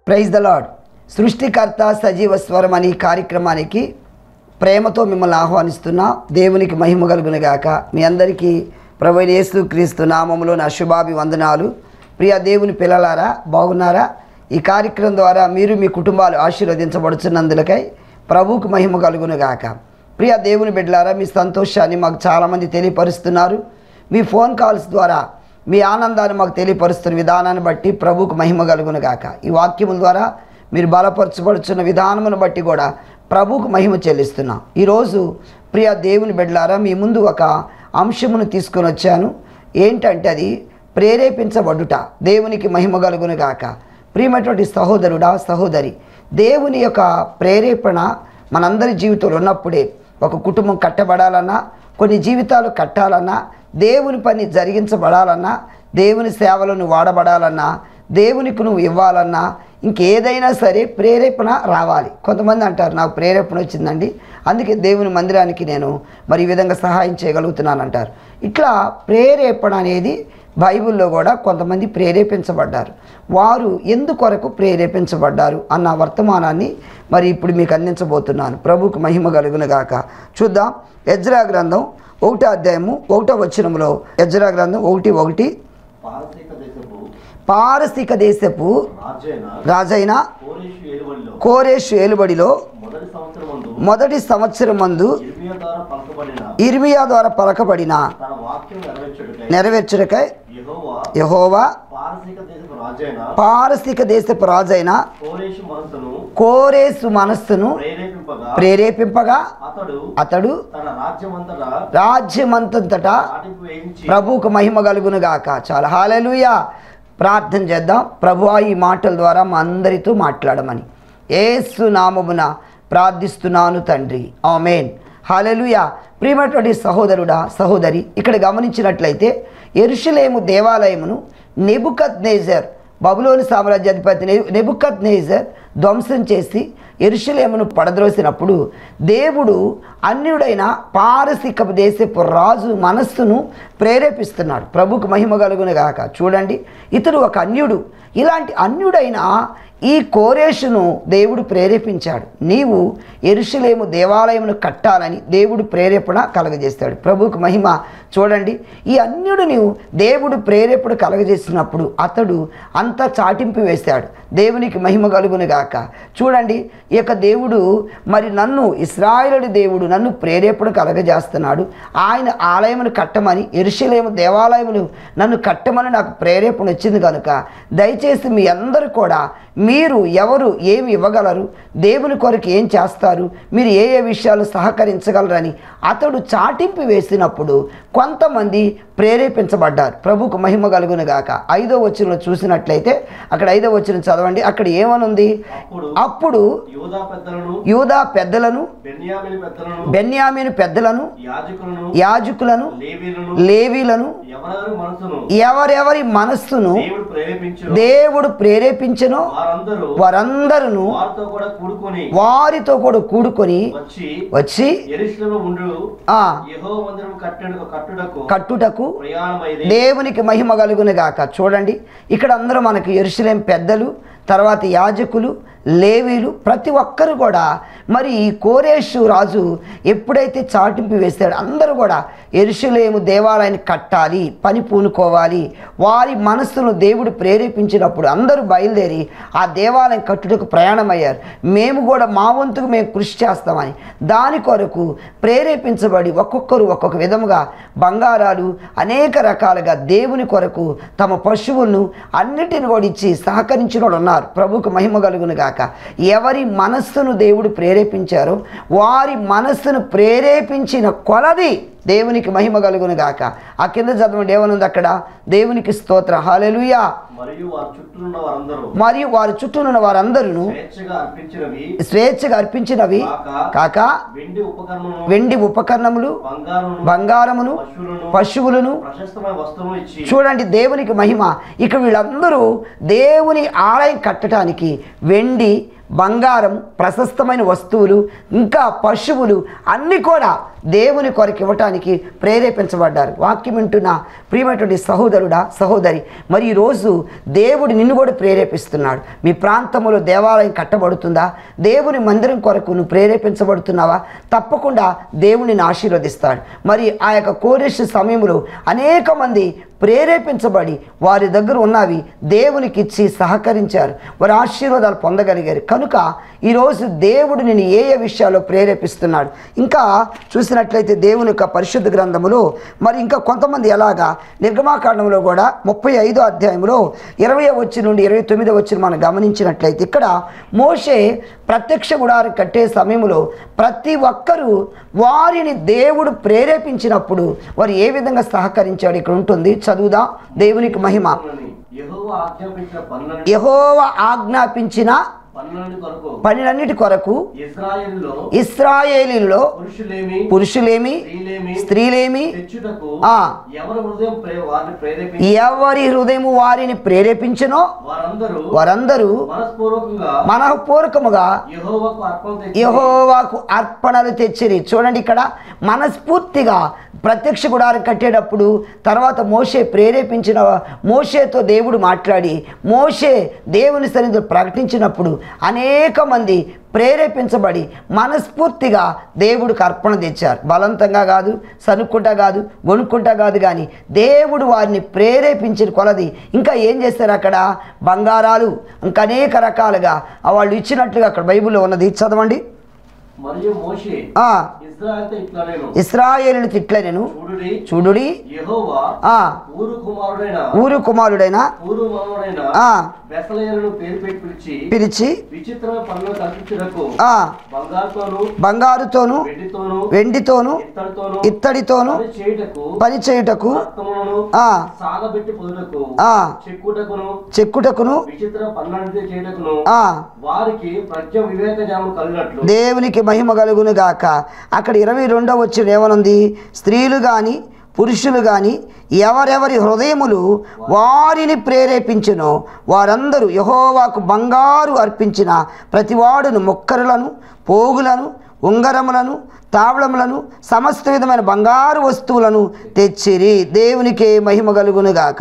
Praise the lord సృష్టికర్త సజీవ స్వరం అనే ఈ కార్యక్రమానికి ప్రేమతో మిమ్మల్ని ఆహ్వానిస్తున్నా దేవునికి మహిమ కలుగును గాక మీ అందరికీ ప్రభు యేసు క్రీస్తు నామములో నా శుభాభివందనాలు ప్రియ దేవుని పిల్లలారా బాగున్నారా ఈ కార్యక్రమం ద్వారా మీరు మీ కుటుంబాలు ఆశీర్వదించబడుచున్నందులకై ప్రభువుకు మహిమ కలుగును గాక ప్రియ దేవుని బిడ్డలారా మీ సంతోషాన్ని మాకు చాలామంది తెలియపరుస్తున్నారు మీ ఫోన్ కాల్స్ ద్వారా మీ ఆనందాన్ని మాకు తెలియపరుస్తున్న విధానాన్ని బట్టి ప్రభువుకు మహిమ కలుగును గాక ఈ వాక్యముల ద్వారా మీరు బలపరచబడుచున్న విధానమును బట్టి కూడా ప్రభువుకు మహిమ చెల్లిస్తున్నాం ఈరోజు ప్రియ దేవుని బిడ్డలారా మీ ముందు ఒక అంశమును తీసుకొని వచ్చాను ఏంటంటే అది ప్రేరేపించబడుట దేవునికి మహిమ కలుగును గాక ప్రియమైనటువంటి సహోదరుడా సహోదరి దేవుని యొక్క ప్రేరేపణ మనందరి జీవితంలో ఉన్నప్పుడే ఒక కుటుంబం కట్టబడాలన్నా కొన్ని జీవితాలు కట్టాలన్నా దేవుని పని జరిగించబడాలన్నా దేవుని సేవలను వాడబడాలన్నా దేవునికి నువ్వు ఇవ్వాలన్నా ఇంకేదైనా సరే ప్రేరేపణ రావాలి కొంతమంది అంటారు నాకు ప్రేరేపణ వచ్చిందండి అందుకే దేవుని మందిరానికి నేను మరి ఈ విధంగా సహాయం చేయగలుగుతున్నాను అంటారు ఇట్లా ప్రేరేపణ అనేది బైబిల్లో కూడా కొంతమంది ప్రేరేపించబడ్డారు వారు ఎందుకొరకు ప్రేరేపించబడ్డారు అన్న వర్తమానాన్ని మరి ఇప్పుడు మీకు అందించబోతున్నాను ప్రభుకు మహిమ కలుగును గాక చూద్దాం ఎజ్రా గ్రంథం ఒకటో అధ్యాయము ఒకటో వచనంలో ఎజ్రా గ్రంథం ఒకటి ఒకటి పారసీక దేశపు పారసిక దేశపు రాజైన రాజైన కోరేషు ఏలుబడిలో కోరేషు ఏలుబడిలో మొదటి సంవత్సరం మందు మొదటి సంవత్సరం మందు ఇర్మియా ద్వారా పలకబడిన ఇర్మియా ద్వారా పలకబడిన తన వాక్యం నెరవేర్చుటకై నెరవేర్చుటకై యెహోవా యహోవా పారసీక దేశపు రాజైన పారసిక దేశపు రాజైన కోరేషు మనసును కోరేసు మనస్సును ప్రేరేపింపగా ప్రేరేపింపగా అతడు అతడు తన రాజ్యమంతటా రాజ్యమంతటా చాటింపు వేయించి ప్రభువుకు మహిమ కలుగును గాక చాలా హాలెలుయా ప్రార్థన చేద్దాం ప్రభువా ఈ మాటల ద్వారా మా అందరితో మాట్లాడమని ఏసు నామమున ప్రార్థిస్తున్నాను తండ్రి ఆమెన్ హాలెలుయా ప్రియమైనటువంటి సహోదరుడా సహోదరి ఇక్కడ గమనించినట్లయితే ఎరుషలేము దేవాలయమును నెబుకత్ నేజర్ బబులోని సామ్రాజ్యాధిపతి నెబుకత్ నేజర్ ధ్వంసం చేసి ఎరుషలేమును పడద్రోసినప్పుడు దేవుడు అన్యుడైన పారసిక దేశపు రాజు మనస్సును ప్రేరేపిస్తున్నాడు ప్రభుకు మహిమ కలుగును గాక చూడండి ఇతడు ఒక అన్యుడు ఇలాంటి అన్యుడైన ఈ కోరేషును దేవుడు ప్రేరేపించాడు నీవు ఎరుషలేము దేవాలయమును కట్టాలని దేవుడు ప్రేరేపణ కలగజేస్తాడు ప్రభువుకు మహిమ చూడండి ఈ అన్యుడిని దేవుడు ప్రేరేపణ కలగజేసినప్పుడు అతడు అంతా చాటింపు వేశాడు దేవునికి మహిమ కలుగును గాక చూడండి ఈ యొక్క దేవుడు మరి నన్ను ఇస్రాయేలుడి దేవుడు నన్ను ప్రేరేపణ కలగజేస్తున్నాడు ఆయన ఆలయమును కట్టమని ఎరుషలేము దేవాలయమును నన్ను కట్టమని నాకు ప్రేరేపణ వచ్చింది కనుక దయచేసి మీ అందరూ కూడా మీరు ఎవరు ఏమి ఇవ్వగలరు దేవుని కొరకు ఏం చేస్తారు మీరు ఏ ఏ విషయాలు సహకరించగలరని అతడు చాటింపు వేసినప్పుడు కొంతమంది ప్రేరేపించబడ్డారు ప్రభుకు మహిమ కలుగును గాక ఐదో వచనంలో చూసినట్లయితే అక్కడ ఐదో వచనం చదవండి అక్కడ ఏమనుంది అప్పుడు అప్పుడు యూదా పెద్దలను యూదా పెద్దలను బెన్యామిని పెద్దలను బెన్యామీను పెద్దలను యాజకులను యాజకులను లేవీలను లేవీలను ఎవరెవరి మనసును ఎవరెవరి మనస్సును దేవుడు ప్రేరేపించు దేవుడు ప్రేరేపించను వారందరూ వారందరూ వారితో కూడా కూడుకొని వారితో కూడా కూడుకొని వచ్చి వచ్చి ఎరుషులలో ఉండు ఆ యెహోవా మందిరం కట్టడు కట్టుటకు కట్టుటకు ప్రయాణమైది దేవునికి మహిమ కలుగును గాక చూడండి ఇక్కడ అందరూ మనకి ఎరుసలేం పెద్దలు తర్వాత యాజకులు లేవీలు ప్రతి ఒక్కరు కూడా మరి ఈ కోరేషు రాజు ఎప్పుడైతే చాటింపు వేస్తాడో అందరూ కూడా ఎరుషలేము దేవాలయాన్ని కట్టాలి పని పూనుకోవాలి వారి మనస్సును దేవుడు ప్రేరేపించినప్పుడు అందరూ బయలుదేరి ఆ దేవాలయం కట్టుటకు ప్రయాణమయ్యారు మేము కూడా మా వంతుకు మేము కృషి చేస్తామని దాని కొరకు ప్రేరేపించబడి ఒక్కొక్కరు ఒక్కొక్క విధముగా బంగారాలు అనేక రకాలుగా దేవుని కొరకు తమ పశువులను అన్నిటిని కూడా ఇచ్చి సహకరించిన వాళ్ళు ఉన్నారు ప్రభుకు మహిమ కలుగును గాక ఎవరి మనస్సును దేవుడు ప్రేరేపించారో వారి మనస్సును ప్రేరేపించిన కొలది దేవునికి మహిమ కలుగును గాక ఆ కింద చదవండి ఏమనుంది అక్కడ దేవునికి స్తోత్ర హాలెలుయా మరియు వారి చుట్టూ ఉన్న వారందరూ మరియు వారి చుట్టూ ఉన్న వారందరూ స్వేచ్ఛగా అర్పించినవి స్వేచ్ఛగా అర్పించినవి కాక వెండి ఉపకరణము వెండి ఉపకరణములు బంగారమును బంగారమును పశువులను పశువులను ప్రశస్తమైన వస్త్రము ఇచ్చి చూడండి దేవునికి మహిమ ఇక వీళ్ళందరూ దేవుని ఆలయం కట్టడానికి వెండి బంగారం ప్రశస్తమైన వస్తువులు ఇంకా పశువులు అన్నీ కూడా దేవుని కొరకు ఇవ్వటానికి ప్రేరేపించబడ్డారు వాక్యం వింటున్న ప్రియమైనటువంటి సహోదరుడా సహోదరి మరి ఈరోజు దేవుడు నిన్ను కూడా ప్రేరేపిస్తున్నాడు మీ ప్రాంతంలో దేవాలయం కట్టబడుతుందా దేవుని మందిరం కొరకు నువ్వు ప్రేరేపించబడుతున్నావా తప్పకుండా దేవునిని ఆశీర్వదిస్తాడు మరి ఆ యొక్క కోరేష్ సమయంలో అనేక మంది ప్రేరేపించబడి వారి దగ్గర ఉన్నవి దేవునికి ఇచ్చి సహకరించారు వారి ఆశీర్వాదాలు పొందగలిగారు కనుక ఈరోజు దేవుడు నేను ఏ ఏ విషయాల్లో ప్రేరేపిస్తున్నాడు ఇంకా చూసినట్లయితే దేవుని యొక్క పరిశుద్ధ గ్రంథములో మరి ఇంకా కొంతమంది ఎలాగా నిర్గమాకాండంలో కూడా ముప్పై ఐదో అధ్యాయంలో ఇరవై వచ్చి నుండి ఇరవై తొమ్మిదో వచ్చి మనం గమనించినట్లయితే ఇక్కడ మోషే ప్రత్యక్ష గుడారం కట్టే సమయంలో ప్రతి ఒక్కరూ వారిని దేవుడు ప్రేరేపించినప్పుడు వారు ఏ విధంగా సహకరించాడు ఇక్కడ ఉంటుంది చదువుదా దేవునికి మహిమ యెహోవా ఆజ్ఞాపించిన పనులను యహోవ ఆజ్ఞాపించిన పనులని కొరకు పనులన్నిటి కొరకు ఇజ్రాయేలులో ఇస్రాయేలీలో పురుషులేమి పురుషులేమి స్త్రీలేమి స్త్రీలేమి తెచ్చుటకు ఆ. ఎవరి హృదయం ప్రే- వారిని ప్రేరేపించి ఎవరి హృదయం వారిని ప్రేరేపించునో వారందరూ వారందరూ మనస్పూర్వకంగా మనఃపూర్వకముగా యెహోవాకు అర్పణ తెచ్చి యహోవాకు అర్పణలు తెచ్చిరి చూడండి ఇక్కడ మనస్ఫూర్తిగా ప్రత్యక్ష గుడారం కట్టేటప్పుడు తర్వాత మోషే ప్రేరేపించిన మోషేతో దేవుడు మాట్లాడి మోషే దేవుని సన్నిధిలో ప్రకటించినప్పుడు అనేక మంది ప్రేరేపించబడి మనస్ఫూర్తిగా దేవుడికి అర్పణ తెచ్చారు బలవంతంగా కాదు సనుక్కుంటా కాదు గొనుక్కుంటా కాదు కానీ దేవుడు వారిని ప్రేరేపించిన కొలది ఇంకా ఏం చేశారు అక్కడ బంగారాలు ఇంకా అనేక రకాలుగా ఆ వాళ్ళు ఇచ్చినట్లుగా అక్కడ బైబిల్లో ఉన్నది చదవండి మరియు మోషే ఆ ఇజ్రాయెల్తో ఇట్లా నేను ఇస్రాయేలుని తిట్ల నేను చూడుడి చూడుడి యెహోవా ఆ ఊరు కుమారుడైన ఊరు కుమారుడైన ఊరు మామూడైన ఆ బెసలయ్యను పేరు పెట్టి పిలిచి పిలిచి విచిత్రమైన పనులు కల్పించుటకు ఆ బంగారుతోను బంగారుతోను వెండితోను వెండితోను ఇత్తడితోను ఇత్తడితోను పని చేయుటకు పని చేయుటకు రక్తములను ఆ సాగబెట్టి పొదుటకు ఆ చెక్కుటకును చెక్కుటకును విచిత్ర పనులన్నిటి చేయుటకును ఆ వారికి ప్రజ్ఞ వివేక జ్ఞానం కలిగినట్లు దేవునికి మహిమ కలుగును గాక అక్కడ ఇరవై రెండవ వచ్చిన ఏమనుంది స్త్రీలు కానీ పురుషులు కానీ ఎవరెవరి హృదయములు వారిని ప్రేరేపించునో వారందరూ యహోవాకు బంగారు అర్పించిన ప్రతివాడును మొక్కరులను పోగులను ఉంగరములను తావళములను సమస్త విధమైన బంగారు వస్తువులను తెచ్చిరి దేవునికే మహిమ కలుగునుగాక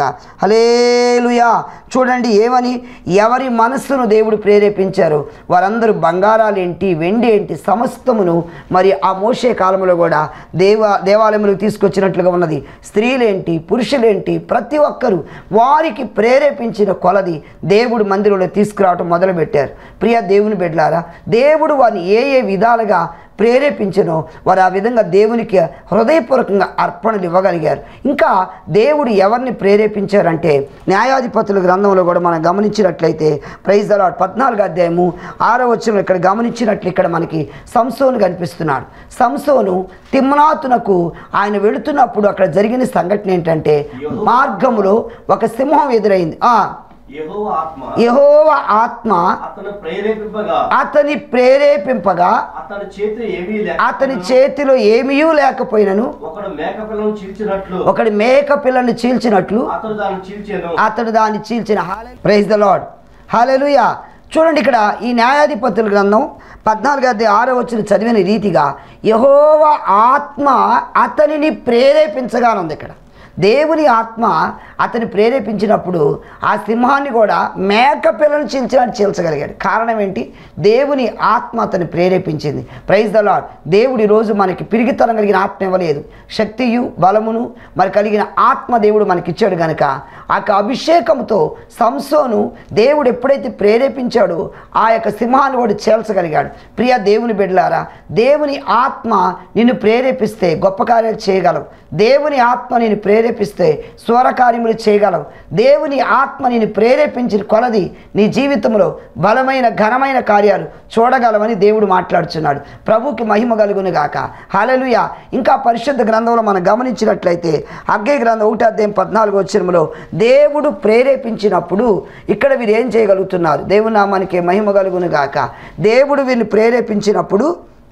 హలేలుయా చూడండి ఏమని ఎవరి మనస్సును దేవుడు ప్రేరేపించారు వారందరూ బంగారాలు ఏంటి వెండి ఏంటి సమస్తమును మరి ఆ మోసే కాలంలో కూడా దేవ దేవాలయములకు తీసుకొచ్చినట్లుగా ఉన్నది స్త్రీలేంటి పురుషులేంటి ప్రతి ఒక్కరూ వారికి ప్రేరేపించిన కొలది దేవుడు మందిరంలో తీసుకురావటం మొదలుపెట్టారు ప్రియ దేవుని బిడ్డలారా దేవుడు వారిని ఏ ఏ విధాలుగా ప్రేరేపించనో వారు ఆ విధంగా దేవునికి హృదయపూర్వకంగా అర్పణలు ఇవ్వగలిగారు ఇంకా దేవుడు ఎవరిని ప్రేరేపించారంటే న్యాయాధిపతుల గ్రంథంలో కూడా మనం గమనించినట్లయితే ప్రైజ్ అలాట్ పద్నాలుగు అధ్యాయము ఆరో వచ్చిన ఇక్కడ గమనించినట్లు ఇక్కడ మనకి సంసోను కనిపిస్తున్నాడు సంసోను తిమ్నాతునకు ఆయన వెళుతున్నప్పుడు అక్కడ జరిగిన సంఘటన ఏంటంటే మార్గములో ఒక సింహం ఎదురైంది ఆ యెహోవా ఆత్మ యెహోవ ఆత్మ అతను ప్రేరేపింపగా అతని ప్రేరేపింపగా అతని చేతి ఏమీ లేక అతని చేతిలో ఏమీయూ లేకపోయినను ఒకడు మేక పిల్లను చీల్చినట్లు ఒకడి మేక పిల్లని చీల్చినట్లు అతడు దాన్ని చీల్చాను అతడు దాన్ని చీల్చిన ప్రైజ్ ద లాడ్ హాలెలుయా చూడండి ఇక్కడ ఈ న్యాయాధిపతుల గ్రంథం పద్నాలుగు అధ్యాయ ఆరో వచ్చిన చదివిన రీతిగా యహోవ ఆత్మ అతనిని ప్రేరేపించగానుంది ఇక్కడ దేవుని ఆత్మ అతని ప్రేరేపించినప్పుడు ఆ సింహాన్ని కూడా మేక పిల్లను చీల్చినట్టు చీల్చగలిగాడు కారణం ఏంటి దేవుని ఆత్మ అతన్ని ప్రేరేపించింది ప్రైజ్ ద లాడ్ దేవుడు ఈరోజు మనకి పిరిగితనం కలిగిన ఆత్మ ఇవ్వలేదు శక్తియు బలమును మరి కలిగిన ఆత్మ దేవుడు మనకిచ్చాడు గనుక ఆ యొక్క అభిషేకంతో సంసోను దేవుడు ఎప్పుడైతే ప్రేరేపించాడో ఆ యొక్క సింహాన్ని వాడు చేల్చగలిగాడు ప్రియ దేవుని బిడ్డలారా దేవుని ఆత్మ నిన్ను ప్రేరేపిస్తే గొప్ప కార్యాలు చేయగలవు దేవుని ఆత్మ నేను ప్రేరేపిస్తే స్వర కార్యములు చేయగలవు దేవుని ఆత్మ నేను ప్రేరేపించిన కొలది నీ జీవితంలో బలమైన ఘనమైన కార్యాలు చూడగలవని దేవుడు మాట్లాడుచున్నాడు ప్రభుకి మహిమ కలుగును గాక హలలుయ ఇంకా పరిశుద్ధ గ్రంథంలో మనం గమనించినట్లయితే అగ్గే గ్రంథం ఒకటి అధ్యాయం పద్నాలుగు వచ్చినములో దేవుడు ప్రేరేపించినప్పుడు ఇక్కడ వీరు ఏం చేయగలుగుతున్నారు దేవుని నామానికి మహిమ కలుగును గాక దేవుడు వీరిని ప్రేరేపించినప్పుడు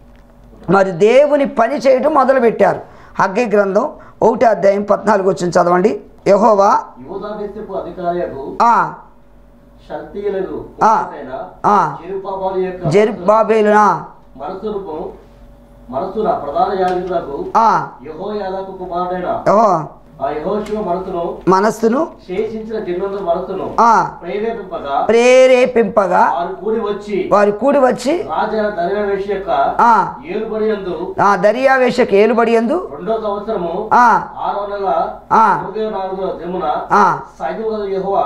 మరి దేవుని పని చేయడం మొదలుపెట్టారు అగ్గే గ్రంథం ఒకటి అధ్యాయం పద్నాలుగు వచ్చిన చదవండి యహోవా యోధా దేశపు అధికారియకు ఆ శక్తియులకు ఆ. కుమారుడైన ఆ. జెరుబ్బాబెలు యొక్క జెరుబాబేలునా మనసును మనసున ప్రధాన యాజకులకు ఆ, యెహోయాదాకు కుమారుడైన ఓహో ఆ యెహోషువ మనసును మనస్సును శేషించిన జనుల మనసును ఆ, ప్రేరేపింపగా ప్రేరేపింపగా వారు కూడి వచ్చి వారు కూడి వచ్చి రాజా దర్యావేష యొక్క ఆ, ఏలుబడి యందు ఆ దర్యావేషకు ఏలుబడి ఎందు రెండో సంవత్సరము ఆ, ఆరో నెల ఆ. తొమ్మిదో నాలుగో దినమున ఆ, సైనికుల యెహోవా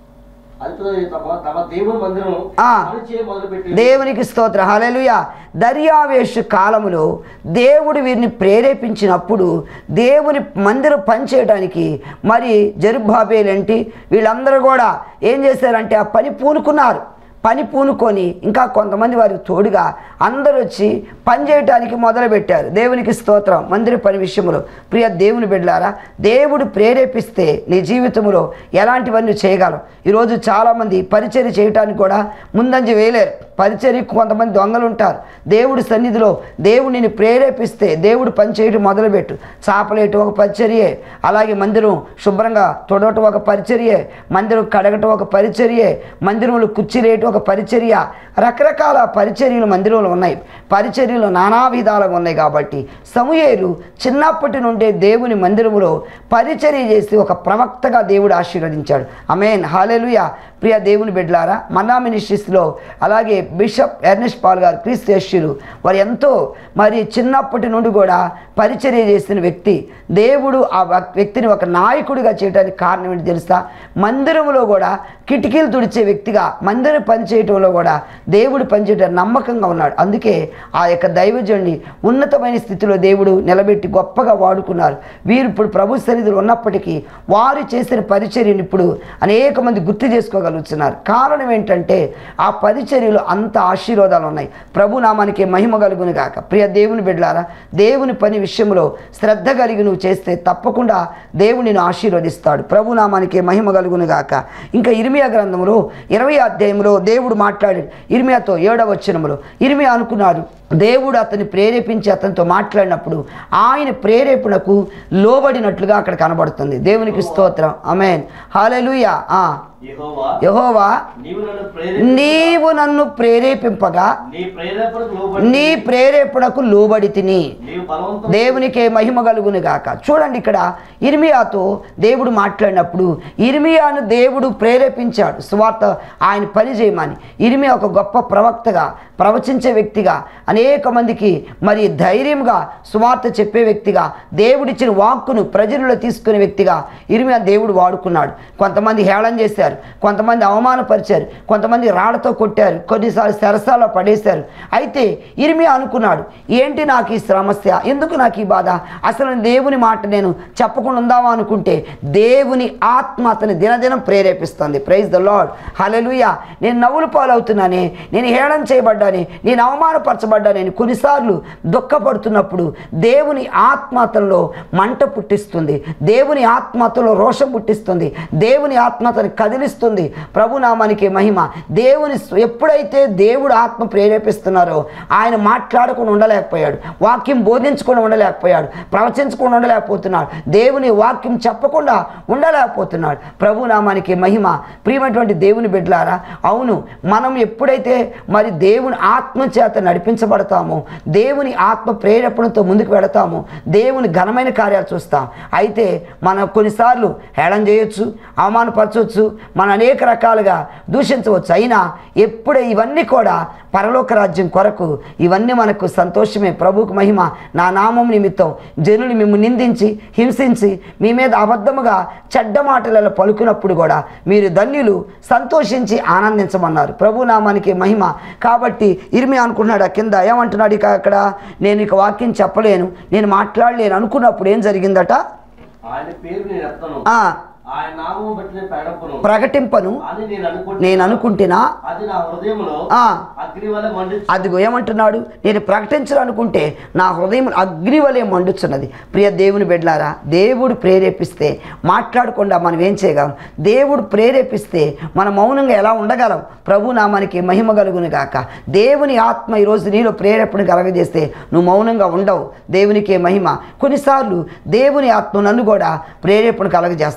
అధిపతి తమ తమ దేవుని మందిరం ఆ. పనిచేయ మొదలుపెట్టి దేవునికి స్తోత్ర హల్లెలూయా దర్యావేషు కాలములో దేవుడు వీరిని ప్రేరేపించినప్పుడు దేవుని మందిరం పనిచేయడానికి మరి జరుబాబేలేంటి వీళ్ళందరూ కూడా ఏం చేశారంటే ఆ పని పూనుకున్నారు పని పూనుకొని ఇంకా కొంతమంది వారికి తోడుగా అందరూ వచ్చి పని చేయటానికి మొదలుపెట్టారు దేవునికి స్తోత్రం మందిర పని విషయంలో ప్రియ దేవుని బిడ్డలారా దేవుడు ప్రేరేపిస్తే నీ జీవితంలో ఎలాంటివన్నీ చేయగలం ఈరోజు చాలామంది పరిచర్య చేయటానికి కూడా ముందంజ వేయలేరు పరిచర్యకు కొంతమంది దొంగలు ఉంటారు దేవుడి సన్నిధిలో దేవుడిని ప్రేరేపిస్తే దేవుడు పని చేయటం మొదలుపెట్టు చాపలేయటం ఒక పరిచర్యే అలాగే మందిరం శుభ్రంగా తొడవటం ఒక పరిచర్యే మందిరం కడగటం ఒక పరిచర్యే మందిరంలో కుర్చీలేయటం ఒక పరిచర్య రకరకాల పరిచర్యలు మందిరంలో ఉన్నాయి పరిచర్యలు నానా విధాలుగా ఉన్నాయి కాబట్టి సమూయేలు చిన్నప్పటి నుండే దేవుని మందిరములో పరిచర్య చేసి ఒక ప్రవక్తగా దేవుడు ఆశీర్వదించాడు అమేన్ హాలేలుయా ప్రియ దేవుని బిడ్డలారా మన్నా మినిస్ట్రీస్లో అలాగే బిషప్ ఎర్నెస్ట్ పాల్ గారు క్రీస్తు శిష్యులు వారు ఎంతో మరి చిన్నప్పటి నుండి కూడా పరిచర్య చేసిన వ్యక్తి దేవుడు ఆ వక్- వ్యక్తిని ఒక నాయకుడిగా చేయడానికి కారణం ఏంటి తెలుసా మందిరంలో కూడా కిటికీలు తుడిచే వ్యక్తిగా మందిరం పనిచేయటంలో కూడా దేవుడు పనిచేయటం నమ్మకంగా ఉన్నాడు అందుకే ఆ యొక్క దైవజుడిని ఉన్నతమైన స్థితిలో దేవుడు నిలబెట్టి గొప్పగా వాడుకున్నారు వీరు ఇప్పుడు ప్రభు సన్నిధిలో ఉన్నప్పటికీ వారు చేసిన పరిచర్యను ఇప్పుడు అనేక మంది గుర్తు చేసుకోగలుగుతున్నారు కారణం ఏంటంటే ఆ పరిచర్యలో అంత ఆశీర్వాదాలు ఉన్నాయి ప్రభు నామానికి మహిమ కలుగును గాక ప్రియ దేవుని బిడ్డలారా దేవుని పని విషయంలో శ్రద్ధ కలిగి నువ్వు చేస్తే తప్పకుండా దేవుడు నిన్ను ఆశీర్వదిస్తాడు ప్రభు నామానికి మహిమ కలుగును గాక ఇంకా ఇర్మియా గ్రంథంలో ఇరవై అధ్యాయంలో దేవుడు మాట్లాడాడు ఇర్మియాతో ఏడవ వచనములో ఇర్మియా అనుకున్నాడు దేవుడు అతన్ని ప్రేరేపించి అతనితో మాట్లాడినప్పుడు ఆయన ప్రేరేపణకు లోబడినట్లుగా అక్కడ కనబడుతుంది దేవునికి స్తోత్రం అమేన్ హాలెలూయా ఆ యెహోవా యహోవా నీవు నన్ను ప్రేరేపి నీవు నన్ను ప్రేరేపింపగా నీ ప్రేరేపణకు లోబడి నీ ప్రేరేపణకు లోబడి తిని నీవు బలవంతం దేవునికే మహిమ కలుగును గాక చూడండి ఇక్కడ ఇర్మియాతో దేవుడు మాట్లాడినప్పుడు ఇర్మియాను దేవుడు ప్రేరేపించాడు సువార్త ఆయన పని చేయమని ఇర్మియా ఒక గొప్ప ప్రవక్తగా ప్రవచించే వ్యక్తిగా అనేక మందికి మరి ధైర్యంగా సువార్త చెప్పే వ్యక్తిగా దేవుడిచ్చిన వాక్కును ప్రజల్లో తీసుకునే వ్యక్తిగా ఇర్మియా దేవుడు వాడుకున్నాడు కొంతమంది హేళన చేశారు కొంతమంది అవమానపరిచారు కొంతమంది రాళ్లతో కొట్టారు కొన్నిసార్లు సరసాలో పడేశారు అయితే ఇర్మియా అనుకున్నాడు ఏంటి నాకు ఈ సమస్య ఎందుకు నాకు ఈ బాధ అసలు దేవుని మాట నేను చెప్పకుండా ఉందామా అనుకుంటే దేవుని ఆత్మ అతని దినదినం ప్రేరేపిస్తుంది ప్రైజ్ ద లాడ్ హలలుయ నేను నవ్వులు పాలవుతున్నానే నేను హేళన చేయబడ్డానే నేను అవమానపరచబడ్డానని కొన్నిసార్లు దుఃఖపడుతున్నప్పుడు దేవుని ఆత్మ అతనిలో మంట పుట్టిస్తుంది దేవుని ఆత్మ అతనిలో రోషం పుట్టిస్తుంది దేవుని ఆత్మ అతని కదిలిస్తుంది ప్రభునామానికి మహిమ దేవుని స్వ- ఎప్పుడైతే దేవుడు ఆత్మ ప్రేరేపిస్తున్నారో ఆయన మాట్లాడకుండా ఉండలేకపోయాడు వాక్యం బోధించకుండా ఉండలేకపోయాడు ప్రవచించకుండా ఉండలేకపోతున్నాడు దేవుని వాక్యం చెప్పకుండా ఉండలేకపోతున్నాడు ప్రభునామానికి మహిమ ప్రియమైనటువంటి దేవుని బిడ్డలారా అవును మనం ఎప్పుడైతే మరి దేవుని ఆత్మ చేత నడిపించబడతామో దేవుని ఆత్మ ప్రేరేపణతో ముందుకు వెళతామో దేవుని ఘనమైన కార్యాలు చూస్తాం అయితే మనం కొన్నిసార్లు హేళన చేయొచ్చు అవమానపరచవచ్చు మనం అనేక రకాలుగా దూషించవచ్చు అయినా ఎప్పుడే ఇవన్నీ కూడా పరలోక రాజ్యం కొరకు ఇవన్నీ మనకు సంతోషమే ప్రభువుకు మహిమ నా నామం నిమిత్తం జనులు మిమ్ము నిందించి హింసించి మీ మీద అబద్ధముగా చెడ్డ మాటలలో పలుకున్నప్పుడు కూడా మీరు ధన్యులు సంతోషించి ఆనందించమన్నారు ప్రభు నామానికి మహిమ కాబట్టి ఇరిమి అనుకున్నాడు ఆ కింద ఏమంటున్నాడు ఇక అక్కడ నేను ఇక వాక్యం చెప్పలేను నేను మాట్లాడలేను అనుకున్నప్పుడు ఏం జరిగిందట ఆయన పేరు నేను ఎత్తను ఆ ఆయన నామం బట్టి నేను ప్రకటపను ప్రకటింపను అని నేను అనుకుంటే నేను అనుకుంటున్నా అది నా హృదయంలో ఆ అగ్ని వల్ల మండి అదిగో ఏమంటున్నాడు నేను ప్రకటించాలనుకుంటే నా హృదయం అగ్ని వలె మండుచున్నది ప్రియ దేవుని బిడ్డలారా దేవుడు ప్రేరేపిస్తే మాట్లాడకుండా మనం ఏం చేయగలం దేవుడు ప్రేరేపిస్తే మనం మౌనంగా ఎలా ఉండగలం ప్రభు నామానికి మహిమ కలుగును గాక దేవుని ఆత్మ ఈరోజు నీలో ప్రేరేపణ కలగజేస్తే నువ్వు మౌనంగా ఉండవు దేవునికే మహిమ కొన్నిసార్లు దేవుని ఆత్మ నన్ను కూడా ప్రేరేపణ కలగజేస్తారు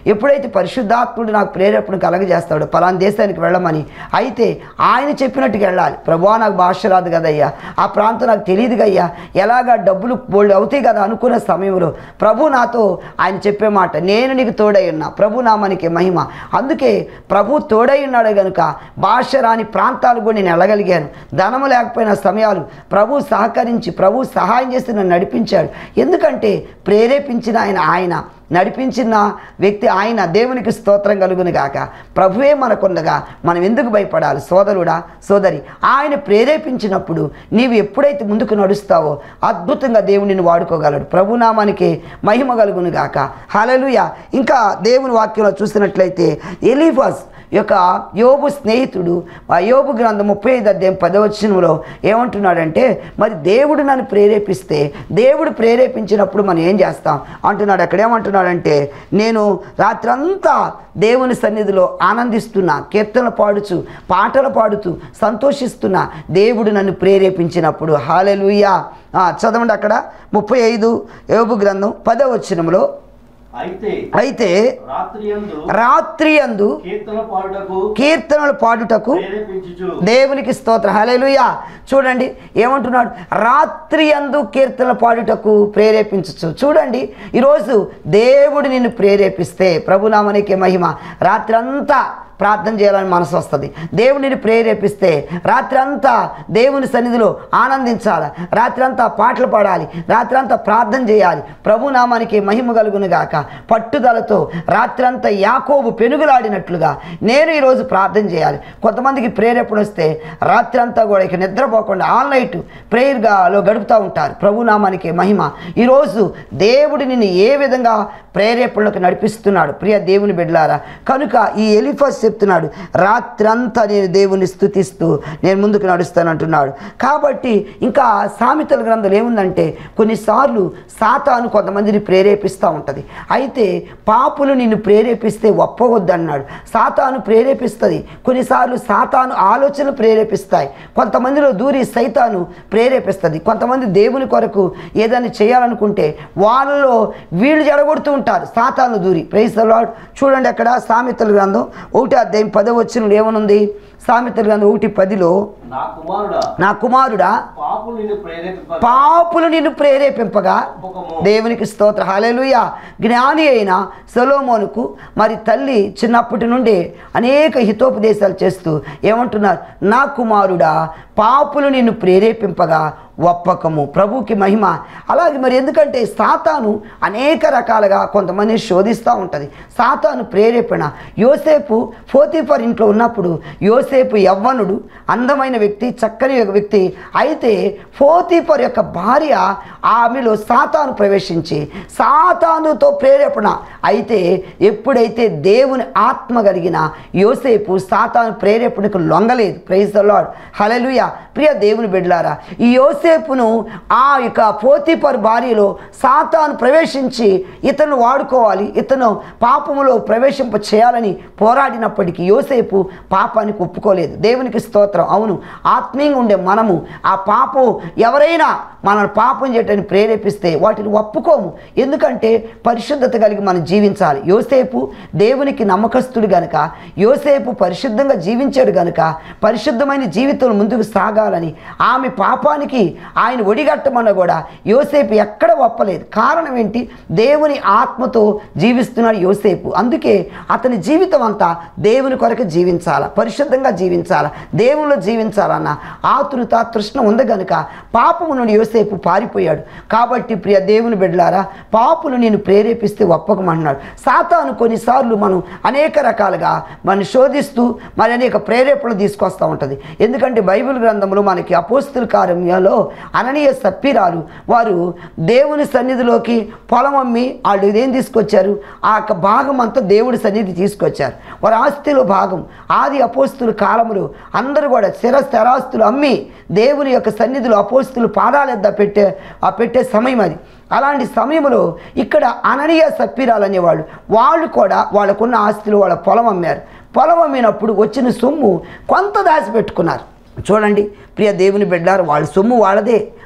ఎప్పుడైతే పరిశుద్ధాత్ముడు నాకు ప్రేరేపణ కలగజేస్తాడో పలానా దేశానికి వెళ్ళమని అయితే ఆయన చెప్పినట్టుగా వెళ్ళాలి ప్రభువా నాకు భాష రాదు కదయ్యా ఆ ప్రాంతం నాకు తెలియదు కయ్యా ఎలాగా డబ్బులు బోల్డ్ అవుతాయి కదా అనుకున్న సమయంలో ప్రభు నాతో ఆయన చెప్పే మాట నేను నీకు తోడై ఉన్నా ప్రభు నామానికి మహిమ అందుకే ప్రభు తోడై ఉన్నాడు కనుక భాష రాని ప్రాంతాలు కూడా నేను వెళ్ళగలిగాను ధనము లేకపోయిన సమయాలు ప్రభు సహకరించి ప్రభు సహాయం చేసి నన్ను నడిపించాడు ఎందుకంటే ప్రేరేపించిన ఆయన ఆయన నడిపించిన వ్యక్తి ఆయన దేవునికి స్తోత్రం కలుగును గాక ప్రభువే మనకుండగా మనం ఎందుకు భయపడాలి సోదరుడా సోదరి ఆయన ప్రేరేపించినప్పుడు నీవు ఎప్పుడైతే ముందుకు నడుస్తావో అద్భుతంగా దేవుడిని వాడుకోగలడు ప్రభునామానికి మహిమ కలుగును గాక హలలుయ ఇంకా దేవుని వాక్యంలో చూసినట్లయితే ఎలీఫాస్ యొక్క యోబు స్నేహితుడు ఆ యోబు గ్రంథం ముప్పై ఐదు అధ్యాయం పదవచనంలో ఏమంటున్నాడంటే మరి దేవుడు నన్ను ప్రేరేపిస్తే దేవుడు ప్రేరేపించినప్పుడు మనం ఏం చేస్తాం అంటున్నాడు అక్కడ ఏమంటున్నాడంటే నేను రాత్రంతా దేవుని సన్నిధిలో ఆనందిస్తున్నా కీర్తనలు పాడుచు పాటలు పాడుతూ సంతోషిస్తున్నా దేవుడు నన్ను ప్రేరేపించినప్పుడు హాలెలుయా చదవండి అక్కడ ముప్పై ఐదు యోబు గ్రంథం పదవచనంలో అయితే అయితే రాత్రి యందు రాత్రి అందు కీర్తన పాడుటకు కీర్తనలు పాడుటకు ప్రేరేపించుచు దేవునికి స్తోత్ర హల్లెలూయా చూడండి ఏమంటున్నాడు రాత్రి అందు కీర్తన పాడుటకు ప్రేరేపించచ్చు చూడండి ఈరోజు దేవుడు నిన్ను ప్రేరేపిస్తే ప్రభునామనికి మహిమ రాత్రి అంతా ప్రార్థన చేయాలని మనసు వస్తుంది దేవుడిని ప్రేరేపిస్తే రాత్రి అంతా దేవుని సన్నిధిలో ఆనందించాలి రాత్రి అంతా పాటలు పాడాలి రాత్రి అంతా ప్రార్థన చేయాలి ప్రభునామానికి మహిమ కలుగును గాక పట్టుదలతో రాత్రి అంతా యాకోబు పెనుగులాడినట్లుగా నేను ఈరోజు ప్రార్థన చేయాలి కొంతమందికి ప్రేరేపణ వస్తే రాత్రి అంతా కూడా ఇక నిద్రపోకుండా ఆల్ నైట్ ప్రేయర్గాలో గడుపుతూ ఉంటారు ప్రభునామానికి మహిమ ఈరోజు దేవుడు నిన్ను ఏ విధంగా ప్రేరేపణలకు నడిపిస్తున్నాడు ప్రియ దేవుని బిడ్డలారా కనుక ఈ ఎలిఫస్ చెప్తున్నాడు రాత్రంతా నేను దేవుని స్థుతిస్తూ నేను ముందుకు నడుస్తాను అంటున్నాడు కాబట్టి ఇంకా సామెతల గ్రంథం ఏముందంటే కొన్నిసార్లు సాతాను కొంతమందిని ప్రేరేపిస్తూ ఉంటుంది అయితే పాపులు నిన్ను ప్రేరేపిస్తే ఒప్పవద్దు అన్నాడు సాతాను ప్రేరేపిస్తుంది కొన్నిసార్లు సాతాను ఆలోచనలు ప్రేరేపిస్తాయి కొంతమందిలో దూరి సైతాను ప్రేరేపిస్తుంది కొంతమంది దేవుని కొరకు ఏదైనా చేయాలనుకుంటే వాళ్ళలో వీళ్ళు జడగొడుతూ ఉంటారు సాతాను దూరి ప్రైస్ లార్డ్ చూడండి అక్కడ సామెతల గ్రంథం ఒకటి అధ్యాయం పదవచ్చిన ఏమనుంది సామెతల గ్రంథం ఒకటి పదిలో నా కుమారుడా నా కుమారుడా పాపు నిన్ను ప్రేరేపింప పాపులు నిన్ను ప్రేరేపింపగా ఒప్పుకోము. దేవునికి స్తోత్ర హల్లెలూయా జ్ఞాని అయిన సొలోమోనుకు మరి తల్లి చిన్నప్పటి నుండి అనేక హితోపదేశాలు చేస్తూ ఏమంటున్నారు నా కుమారుడా పాపులు నిన్ను ప్రేరేపింపగా ఒప్పకము ప్రభుకి మహిమ అలాగే మరి ఎందుకంటే సాతాను అనేక రకాలుగా కొంతమందిని శోధిస్తూ ఉంటుంది సాతాను ప్రేరేపణ యోసేపు ఫోతిఫర్ ఇంట్లో ఉన్నప్పుడు యోసేపు యవ్వనుడు అందమైన వ్యక్తి చక్కని ఒక వ్యక్తి అయితే ఫోతిఫర్ యొక్క భార్య ఆమెలో సాతాను ప్రవేశించి సాతానుతో ప్రేరేపణ అయితే ఎప్పుడైతే దేవుని ఆత్మ కలిగిన యోసేపు సాతాను ప్రేరేపణకు లొంగలేదు ప్రైజ్ ద లార్డ్ హలలుయ ప్రియ దేవుని బిడ్డలారా ఈ యోసేపును ఆ యొక్క పోతిపర్ భార్యలో సాతాను ప్రవేశించి ఇతను వాడుకోవాలి ఇతను పాపములో ప్రవేశింప చేయాలని పోరాడినప్పటికీ యోసేపు పాపానికి ఒప్పుకోలేదు దేవునికి స్తోత్రం అవును ఆత్మీయంగా ఉండే మనము ఆ పాపం ఎవరైనా మనల్ని పాపం చేయటానికి ప్రేరేపిస్తే వాటిని ఒప్పుకోము ఎందుకంటే పరిశుద్ధత కలిగి మనం జీవించాలి యోసేపు దేవునికి నమ్మకస్తుడు గనుక యోసేపు పరిశుద్ధంగా జీవించాడు గనుక పరిశుద్ధమైన జీవితం ముందుకు సాగాలని ఆమె పాపానికి ఆయన ఒడిగట్టమన్న కూడా యోసేపు ఎక్కడ ఒప్పలేదు కారణం ఏంటి దేవుని ఆత్మతో జీవిస్తున్నాడు యోసేపు అందుకే అతని జీవితం అంతా దేవుని కొరకు జీవించాలా పరిశుద్ధంగా జీవించాలా దేవునిలో జీవించాలన్న ఆతురత తృష్ణ ఉంది గనుక పాపము నుండి యోసేపు పారిపోయాడు కాబట్టి ప్రియ దేవుని బిడ్డలారా పాపులు నేను ప్రేరేపిస్తే ఒప్పకమంటున్నాడు సాతాను కొన్నిసార్లు మనం అనేక రకాలుగా మనం శోధిస్తూ మరి అనేక ప్రేరేపణలు తీసుకొస్తూ ఉంటుంది ఎందుకంటే బైబిల్ గ్రంథంలో మనకి అపోస్తుల కార్యంలో అననీయ సప్పిరాలు వారు దేవుని సన్నిధిలోకి పొలం అమ్మి వాళ్ళు ఇదేం తీసుకొచ్చారు ఆ యొక్క భాగం అంతా దేవుడి సన్నిధి తీసుకొచ్చారు వారి ఆస్తిలో భాగం ఆది అపోస్తుల కాలంలో అందరూ కూడా స్థిర స్థిరాస్తులు అమ్మి దేవుని యొక్క సన్నిధిలో అపోస్తులు పాదాలెద్ద పెట్టే ఆ పెట్టే సమయం అది అలాంటి సమయంలో ఇక్కడ అననీయ సప్పిరాలు అనేవాళ్ళు వాళ్ళు కూడా వాళ్ళకున్న ఆస్తులు వాళ్ళ పొలం అమ్మారు పొలం అమ్మినప్పుడు వచ్చిన సొమ్ము కొంత దాచిపెట్టుకున్నారు చూడండి ప్రియ దేవుని బిడ్డారు వాళ్ళ సొమ్ము వాళ్ళదే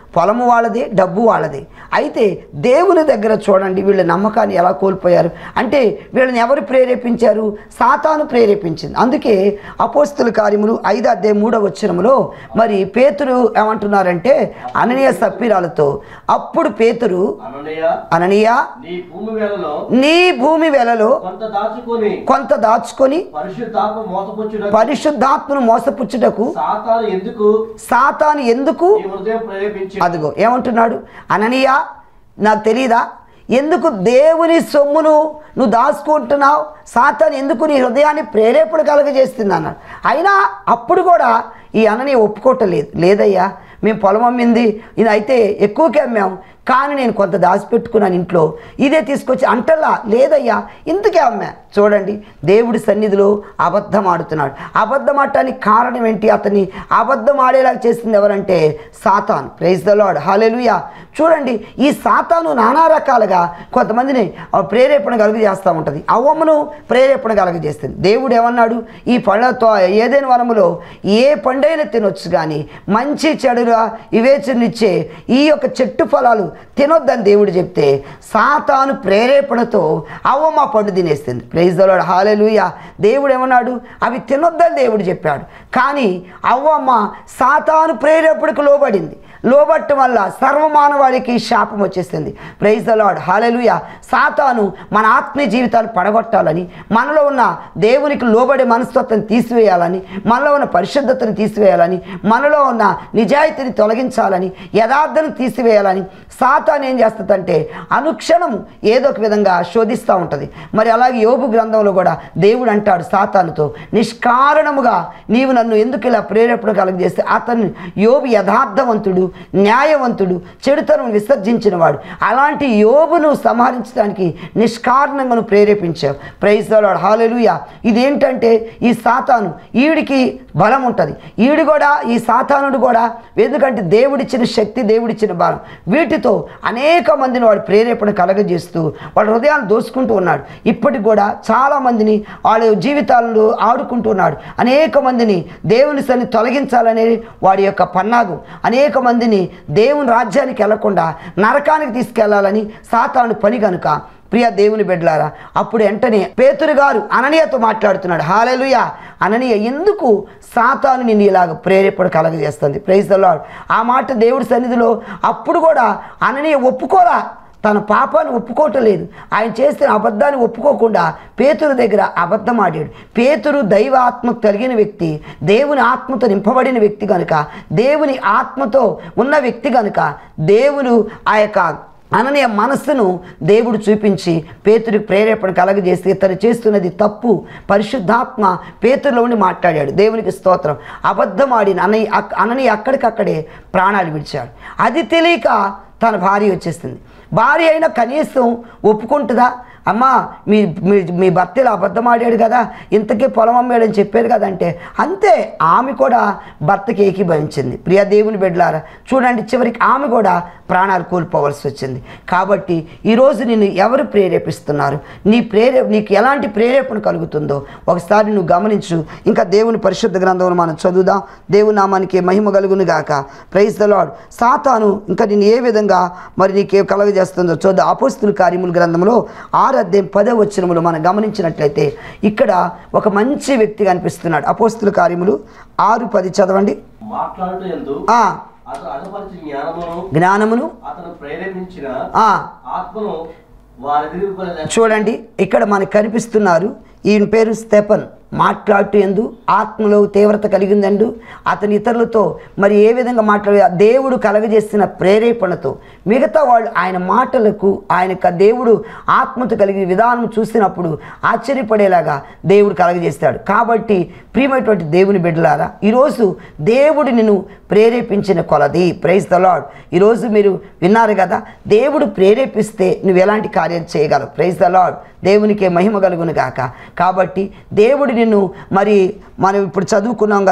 పొలము వాళ్ళదే డబ్బు వాళ్ళదే అయితే దేవుని దగ్గర చూడండి వీళ్ళ నమ్మకాన్ని ఎలా కోల్పోయారు అంటే వీళ్ళని ఎవరు ప్రేరేపించారు సాతాను ప్రేరేపించింది అందుకే అపోస్తుల కార్యములు ఐదు అధ్యాయం మూడవ వచ్చినములో మరి పేతురు ఏమంటున్నారంటే అననీయ సప్పిరాలతో అప్పుడు పేతురు అననయ్య అననీయ నీ భూమి వేలలో నీ భూమి వెలలో కొంత దాచుకొని కొంత దాచుకొని పరిశుద్ధాత్మ మోసపుచ్చుట పరిశుద్ధాత్మను మోసపుచ్చుటకు సాతాను ఎందుకు సాతాను ఎందుకు నీ హృదయం ప్రేరేపించి అదిగో ఏమంటున్నాడు అననీయ నాకు తెలీదా ఎందుకు దేవుని సొమ్మును నువ్వు దాచుకుంటున్నావు సాతాను ఎందుకు నీ హృదయాన్ని ప్రేరేపణ కలగజేస్తుంది అన్నాడు అయినా అప్పుడు కూడా ఈ అనని ఒప్పుకోవటం లేదు లేదయ్యా మేము పొలం అమ్మింది ఇది అయితే ఎక్కువకే అమ్మాం కానీ నేను కొంత దాచిపెట్టుకున్నాను ఇంట్లో ఇదే తీసుకొచ్చి అంటల్లా లేదయ్యా ఇంతకే అమ్మా చూడండి దేవుడి సన్నిధిలో అబద్ధం ఆడుతున్నాడు అబద్ధం ఆడటానికి కారణం ఏంటి అతన్ని అబద్ధం ఆడేలాగా చేసింది ఎవరంటే సాతాను ప్రైజ్ ద లాడ్ హాలెలుయా చూడండి ఈ సాతాను నానా రకాలుగా కొంతమందిని ఆ, ప్రేరేపణ కలుగజేస్తూ ఉంటుంది అవ్వమ్మను ప్రేరేపణ కలుగజేస్తుంది దేవుడు ఏమన్నాడు ఈ పళ్ళతో ఏదైనా వనములో ఏ పండైనా తినొచ్చు కానీ మంచి చెడుగా వివేచనిచ్చే ఈ యొక్క చెట్టు ఫలాలు తినొద్దని దేవుడు చెప్తే సాతాను ప్రేరేపణతో అవ్వమ్మ పండు తినేస్తుంది ప్రైజ్ దలాడు హాలెలుయ దేవుడు ఏమన్నాడు అవి తినొద్దని దేవుడు చెప్పాడు కానీ అవ్వమ్మ సాతాను ప్రేరేపణకు లోబడింది లోబట్టం వల్ల సర్వమానవాళికి శాపం వచ్చేసింది ప్రైజ్ ద లాడ్ హాలెలుయ సాతాను మన ఆత్మీయ జీవితాన్ని పడగొట్టాలని మనలో ఉన్న దేవునికి లోబడే మనస్తత్వం తీసివేయాలని మనలో ఉన్న పరిశుద్ధతను తీసివేయాలని మనలో ఉన్న నిజాయితీని తొలగించాలని యథార్థను తీసివేయాలని సాతాను ఏం చేస్తుందంటే అనుక్షణం ఏదో ఒక విధంగా శోధిస్తూ ఉంటుంది మరి అలాగే యోబు గ్రంథంలో కూడా దేవుడు అంటాడు సాతానుతో నిష్కారణముగా నీవు నన్ను ఎందుకు ఇలా ప్రేరేపణ కలగజేస్తే అతను యోబు యథార్థవంతుడు న్యాయవంతుడు చెడుతనం విసర్జించిన వాడు అలాంటి యోబును సంహరించడానికి నిష్కారణంగా నువ్వు ప్రేరేపించావు ప్రైజ్ దలాడు హాలెలుయ ఇదేంటంటే ఈ సాతాను ఈడికి బలం ఉంటుంది ఈడు కూడా ఈ సాతానుడు కూడా ఎందుకంటే దేవుడిచ్చిన శక్తి దేవుడిచ్చిన బలం వీటితో అనేక మందిని వాడు ప్రేరేపణ కలగజేస్తూ వాళ్ళ హృదయాన్ని దోసుకుంటూ ఉన్నాడు ఇప్పటికి కూడా చాలా మందిని వాళ్ళ జీవితాలను ఆడుకుంటూ ఉన్నాడు అనేక మందిని దేవుని సన్ని తొలగించాలనే వాడి యొక్క పన్నాగు అనేక మందిని దేవుని రాజ్యానికి వెళ్లకుండా నరకానికి తీసుకెళ్లాలని సాతాను పని కనుక ప్రియ దేవుని బిడ్డలారా అప్పుడు వెంటనే పేతురు గారు అననీయతో మాట్లాడుతున్నాడు హాలెలుయ అననీయ ఎందుకు సాతాను నిన్ను ఇలాగ ప్రేరేపణ కలగజేస్తుంది ప్రైజ్ ద లార్డ్ ఆ మాట దేవుడి సన్నిధిలో అప్పుడు కూడా అననీయ ఒప్పుకోరా తన పాపాన్ని ఒప్పుకోవటం లేదు ఆయన చేసిన అబద్ధాన్ని ఒప్పుకోకుండా పేతురు దగ్గర అబద్ధం ఆడాడు పేతురు దైవ ఆత్మకు కలిగిన వ్యక్తి దేవుని ఆత్మతో నింపబడిన వ్యక్తి కనుక దేవుని ఆత్మతో ఉన్న వ్యక్తి కనుక దేవుడు ఆ యొక్క అననీయ మనస్సును దేవుడు చూపించి పేతుడికి ప్రేరేపణ కలగజేసి ఇతను చేస్తున్నది తప్పు పరిశుద్ధాత్మ పేతుల్లో ఉండి మాట్లాడాడు దేవునికి స్తోత్రం అబద్ధం ఆడిన అనయ్య అక్- అననీయ అక్కడికక్కడే ప్రాణాలు విడిచాడు అది తెలియక తన భార్య వచ్చేస్తుంది భార్య అయినా కనీసం ఒప్పుకుంటుందా అమ్మా మీ మీ మీ భర్త ఇలా అబద్ధం ఆడాడు కదా ఇంతకీ పొలం అమ్మాడని చెప్పారు కదంటే అంతే ఆమె కూడా భర్తకి ఏకీభవించింది ప్రియ దేవుని బిడ్డలారా చూడండి చివరికి ఆమె కూడా ప్రాణాలు కోల్పోవలసి వచ్చింది కాబట్టి ఈరోజు నిన్ను ఎవరు ప్రేరేపిస్తున్నారు నీ ప్రేరే నీకు ఎలాంటి ప్రేరేపణ కలుగుతుందో ఒకసారి నువ్వు గమనించు ఇంకా దేవుని పరిశుద్ధ గ్రంథంలో మనం చదువుదాం దేవుని నామానికి మహిమ కలుగును గాక ప్రైజ్ ద లాడ్ సాతాను ఇంకా నేను ఏ విధంగా మరి నీకే కలగజేస్తుందో చూద్దాం అపోస్తుల కార్యముల గ్రంథంలో ఆరు అధ్యాయం పదో వచ్చినములు మనం గమనించినట్లయితే ఇక్కడ ఒక మంచి వ్యక్తి కనిపిస్తున్నాడు అపోస్తుల కార్యములు ఆరు పది చదవండి మాట్లాడుతూ ఎందు ఆ అతను అనుపరిచిన జ్ఞానమును జ్ఞానమును అతను ప్రేరేపించిన ఆ ఆత్మను వారి చూడండి ఇక్కడ మనకు కనిపిస్తున్నారు ఈయన పేరు స్టెపన్ మాట్లాడుతూ ఎందు ఆత్మలో తీవ్రత కలిగిందండు అతని ఇతరులతో మరి ఏ విధంగా మాట్లాడే దేవుడు కలగజేసిన ప్రేరేపణతో మిగతా వాళ్ళు ఆయన మాటలకు ఆయన క- దేవుడు ఆత్మతో కలిగిన విధానం చూసినప్పుడు ఆశ్చర్యపడేలాగా దేవుడు కలగజేస్తాడు కాబట్టి ప్రియమైనటువంటి దేవుని బిడ్డలారా ఈరోజు దేవుడు నిన్ను ప్రేరేపించిన కొలది ప్రైజ్ ద లాడ్ ఈరోజు మీరు విన్నారు కదా దేవుడు ప్రేరేపిస్తే నువ్వు ఎలాంటి కార్యం చేయగలవు ప్రైజ్ ద లాడ్ దేవునికే మహిమ కలుగును గాక కాబట్టి దేవుడు నిన్ను మరి మనం ఇప్పుడు చదువుకున్నాం కదా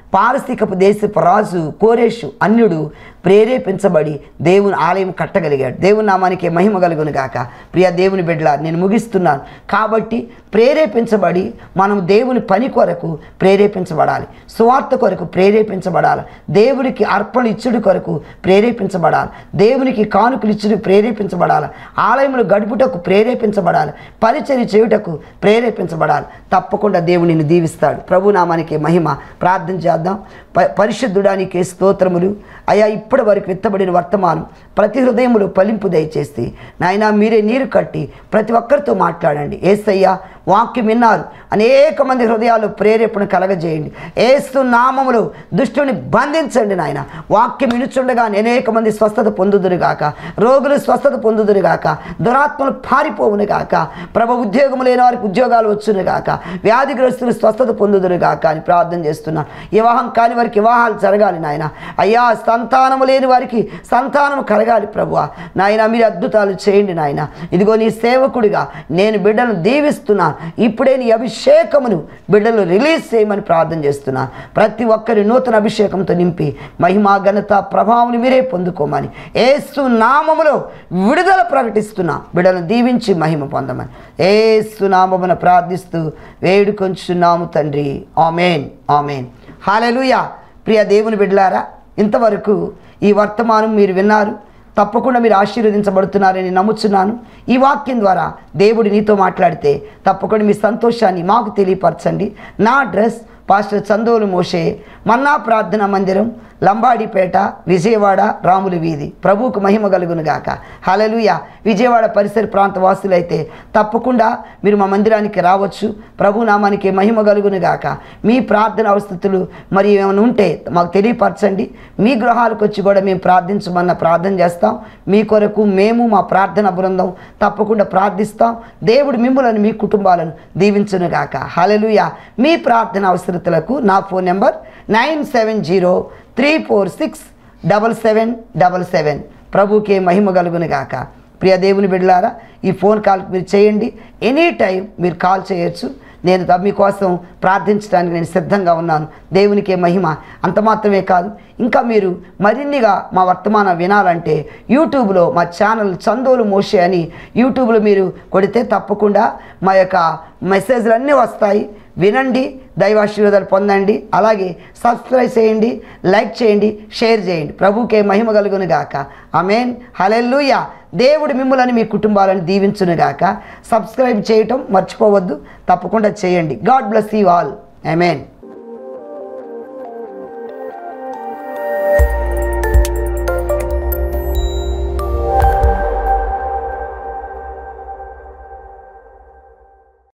పారసీకపు దేశపు రాజు కోరేషు అన్యుడు ప్రేరేపించబడి దేవుని ఆలయం కట్టగలిగాడు దేవుని నామానికి మహిమ కలుగును గాక ప్రియ దేవుని బిడ్డల నేను ముగిస్తున్నాను కాబట్టి ప్రేరేపించబడి మనం దేవుని పని కొరకు ప్రేరేపించబడాలి సువార్త కొరకు ప్రేరేపించబడాలి దేవునికి అర్పణ ఇచ్చుడు కొరకు ప్రేరేపించబడాలి దేవునికి కానుకలు ఇచ్చుడు ప్రేరేపించబడాలి ఆలయములు గడుపుటకు ప్రేరేపించబడాలి పరిచర్య చేయుటకు ప్రేరేపించబడాలి తప్పకుండా దేవుడు నిన్ను దీవిస్తాడు ప్రభు నామానికి మహిమ ప్రార్థన చేద్దాం ప పరిశుద్ధుడానికి స్తోత్రములు అయా ఇప్పటి వరకు విత్తబడిన వర్తమానం ప్రతి హృదయములు ఫలింపు దయచేసి నాయన మీరే నీరు కట్టి ప్రతి ఒక్కరితో మాట్లాడండి ఏసయ్య వాక్యం విన్నారు అనేక మంది హృదయాలు ప్రేరేపణ కలగజేయండి ఏస్తు నామములు దుష్టుని బంధించండి నాయన వాక్యం వినుచుండగా అనేక మంది స్వస్థత పొందుదురుగాక రోగులు స్వస్థత పొందుదురుగాక దురాత్మలు పారిపోవును గాక ప్రభ ఉద్యోగం లేని వారికి ఉద్యోగాలు వచ్చును గాక వ్యాధిగ్రస్తులు స్వస్థత పొందుదురుగాక అని ప్రార్థన చేస్తున్నాను వివాహం కాని వారికి వివాహాలు జరగాలి నాయన అయ్యా సంతానము లేని వారికి సంతానం కలగాలి ప్రభువా నాయన మీరు అద్భుతాలు చేయండి నాయన ఇదిగో నీ సేవకుడిగా నేను బిడ్డను దీవిస్తున్నాను ఇప్పుడే నీ అభిషేకమును బిడ్డలు రిలీజ్ చేయమని ప్రార్థన చేస్తున్నాను ప్రతి ఒక్కరి నూతన అభిషేకంతో నింపి మహిమా ఘనత ప్రభావం మీరే పొందుకోమని ఏసు నామములో విడుదల ప్రకటిస్తున్నా బిడ్డలను దీవించి మహిమ పొందమని ఏసు నామమున ప్రార్థిస్తూ వేడుకొంచున్నాము తండ్రి ఆమెన్ ఆమెన్ హాలెలుయా ప్రియ దేవుని బిడ్డలారా ఇంతవరకు ఈ వర్తమానం మీరు విన్నారు తప్పకుండా మీరు ఆశీర్వదించబడుతున్నారని నమ్ముచున్నాను ఈ వాక్యం ద్వారా దేవుడు నీతో మాట్లాడితే తప్పకుండా మీ సంతోషాన్ని మాకు తెలియపరచండి నా అడ్రస్ పాస్టర్ చందోలు మోషే మన్నా ప్రార్థన మందిరం లంబాడిపేట విజయవాడ రాముల వీధి ప్రభువుకు మహిమ కలుగును గాక హలలుయ విజయవాడ పరిసర ప్రాంత వాసులైతే తప్పకుండా మీరు మా మందిరానికి రావచ్చు ప్రభు నామానికి మహిమ కలుగును గాక మీ ప్రార్థన అవస్థతులు మరి ఏమైనా ఉంటే మాకు తెలియపరచండి మీ గృహాలకు వచ్చి కూడా మేము ప్రార్థించమన్న ప్రార్థన చేస్తాం మీ కొరకు మేము మా ప్రార్థన బృందం తప్పకుండా ప్రార్థిస్తాం దేవుడు మిమ్ములను మీ కుటుంబాలను దీవించును గాక హలలుయ మీ ప్రార్థన అవసరతలకు నా phone number nine seven zero three four six double seven double seven ప్రభుకే మహిమ కలుగును గాక ప్రియ దేవుని బిడ్డలారా ఈ ఫోన్ కాల్ మీరు చేయండి ఎనీ టైం మీరు కాల్ చేయొచ్చు నేను త- మీకోసం ప్రార్థించడానికి నేను సిద్ధంగా ఉన్నాను దేవునికే మహిమ అంత మాత్రమే కాదు ఇంకా మీరు మరిన్నిగా మా వర్తమానం వినాలంటే యూట్యూబ్లో మా ఛానల్ చందోలు మోషే అని యూట్యూబ్లో మీరు కొడితే తప్పకుండా మా యొక్క మెసేజ్లు అన్నీ వస్తాయి వినండి దైవాశీర్వాదాలు పొందండి అలాగే సబ్స్క్రైబ్ చేయండి లైక్ చేయండి షేర్ చేయండి ప్రభుకే మహిమ కలుగును గాక అమేన్ హలెల్లుయ దేవుడు మిమ్మల్ని మీ కుటుంబాలను దీవించును గాక సబ్స్క్రైబ్ చేయటం మర్చిపోవద్దు తప్పకుండా చేయండి God bless you all amen